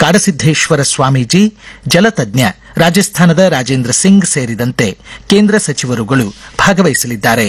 ಕಾಡಸಿದ್ದೇಶ್ವರ ಸ್ವಾಮೀಜಿ ಜಲತಜ್ಞ ರಾಜಸ್ಥಾನದ ರಾಜೇಂದ್ರ ಸಿಂಗ್ ಸೇರಿದಂತೆ ಕೇಂದ್ರ ಸಚಿವರುಗಳು ಭಾಗವಹಿಸಲಿದ್ದಾರೆ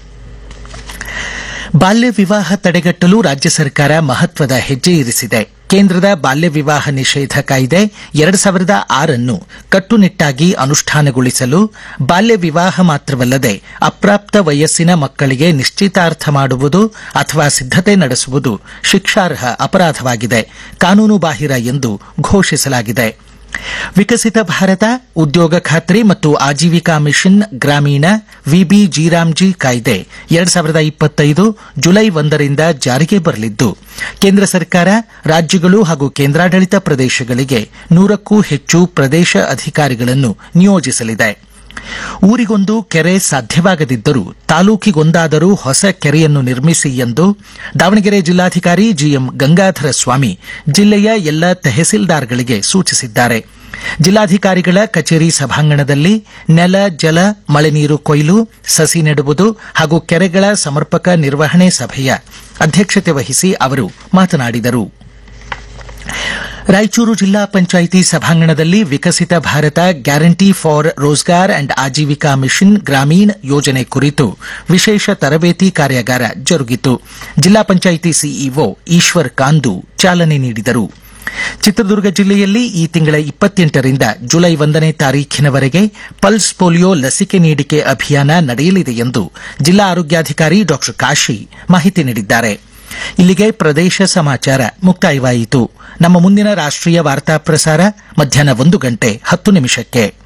ಬಾಲ್ಯ ವಿವಾಹ ತಡೆಗಟ್ಟಲು ರಾಜ್ಯ ಸರ್ಕಾರ ಮಹತ್ವದ ಹೆಜ್ಜೆ ಇರಿಸಿದೆ ಕೇಂದ್ರದ ಬಾಲ್ಯ ವಿವಾಹ ನಿಷೇಧ ಕಾಯ್ದೆ ಎರಡು ಸಾವಿರದ ಆರನ್ನು ಕಟ್ಟುನಿಟ್ಟಾಗಿ ಅನುಷ್ಠಾನಗೊಳಿಸಲು ಬಾಲ್ಯ ವಿವಾಹ ಮಾತ್ರವಲ್ಲದೆ ಅಪ್ರಾಪ್ತ ವಯಸ್ಸಿನ ಮಕ್ಕಳಿಗೆ ನಿಶ್ಚಿತಾರ್ಥ ಮಾಡುವುದು ಅಥವಾ ಸಿದ್ಧತೆ ನಡೆಸುವುದು ಶಿಕ್ಷಾರ್ಹ ಅಪರಾಧವಾಗಿದೆ ಕಾನೂನು ಬಾಹಿರ ಎಂದು ಘೋಷಿಸಲಾಗಿದೆ ವಿಕಸಿತ ಭಾರತ ಉದ್ಯೋಗ ಖಾತ್ರಿ ಮತ್ತು Ajeevika mission Gramin VB G RAM G ಕಾಯ್ದೆ ಎರಡ್ ಸಾವಿರದ ಇಪ್ಪತ್ತೈದು ಜುಲೈ ಒಂದರಿಂದ ಜಾರಿಗೆ ಬರಲಿದ್ದು ಕೇಂದ್ರ ಸರ್ಕಾರ ರಾಜ್ಯಗಳು ಹಾಗೂ ಕೇಂದ್ರಾಡಳಿತ ಪ್ರದೇಶಗಳಿಗೆ ನೂರಕ್ಕೂ ಹೆಚ್ಚು ಪ್ರದೇಶ ಅಧಿಕಾರಿಗಳನ್ನು ನಿಯೋಜಿಸಲಿದೆ ಊರಿಗೊಂದು ಕೆರೆ ಸಾಧ್ಯವಾಗದಿದ್ದರೂ ತಾಲೂಕಿಗೊಂದಾದರೂ ಹೊಸ ಕೆರೆಯನ್ನು ನಿರ್ಮಿಸಿ ಎಂದು ದಾವಣಗೆರೆ ಜಿಲ್ಲಾಧಿಕಾರಿ ಜಿಎಂ ಗಂಗಾಧರ ಸ್ವಾಮಿ ಜಿಲ್ಲೆಯ ಎಲ್ಲ ತಹಸೀಲ್ದಾರ್ಗಳಿಗೆ ಸೂಚಿಸಿದ್ದಾರೆ ಜಿಲ್ಲಾಧಿಕಾರಿಗಳ ಕಚೇರಿ ಸಭಾಂಗಣದಲ್ಲಿ ನೆಲ ಜಲ ಮಳೆ ನೀರು ಕೊಯ್ಲು ಸಸಿ ನೆಡುವುದು ಹಾಗೂ ಕೆರೆಗಳ ಸಮರ್ಪಕ ನಿರ್ವಹಣೆ ಸಭೆಯ ಅಧ್ಯಕ್ಷತೆ ವಹಿಸಿ ಅವರು ಮಾತನಾಡಿದರು ರಾಯಚೂರು ಜಿಲ್ಲಾ ಪಂಚಾಯಿತಿ ಸಭಾಂಗಣದಲ್ಲಿ Viksit Bharat guarantee for Rozgar and Ajeevika mission Gramin ಯೋಜನೆ ಕುರಿತು ವಿಶೇಷ ತರಬೇತಿ ಕಾರ್ಯಾಗಾರ ಜರುಗಿತು ಜಿಲ್ಲಾ ಪಂಚಾಯಿತಿ ಸಿಇಒ ಈಶ್ವರ್ ಕಾಂದು ಚಾಲನೆ ನೀಡಿದರು ಚಿತ್ರದುರ್ಗ ಜಿಲ್ಲೆಯಲ್ಲಿ ಈ ತಿಂಗಳ ಇಪ್ಪತ್ತೆಂಟರಿಂದ ಜುಲೈ ಒಂದನೇ ತಾರೀಖಿನವರೆಗೆ ಪಲ್ಸ್ ಪೋಲಿಯೋ ಲಸಿಕೆ ನೀಡಿಕೆ ಅಭಿಯಾನ ನಡೆಯಲಿದೆ ಎಂದು ಜಿಲ್ಲಾ ಆರೋಗ್ಯಾಧಿಕಾರಿ ಡಾ ಕಾಶಿ ಮಾಹಿತಿ ನೀಡಿದ್ದಾರೆ ಇಲ್ಲಿಗೆ ಪ್ರದೇಶ ಸಮಾಚಾರ ಮುಕ್ತಾಯವಾಯಿತು ನಮ್ಮ ಮುಂದಿನ ರಾಷ್ಟ್ರೀಯ ವಾರ್ತಾ ಪ್ರಸಾರ ಮಧ್ಯಾಹ್ನ ಒಂದು ಗಂಟೆ ಹತ್ತು ನಿಮಿಷಕ್ಕೆ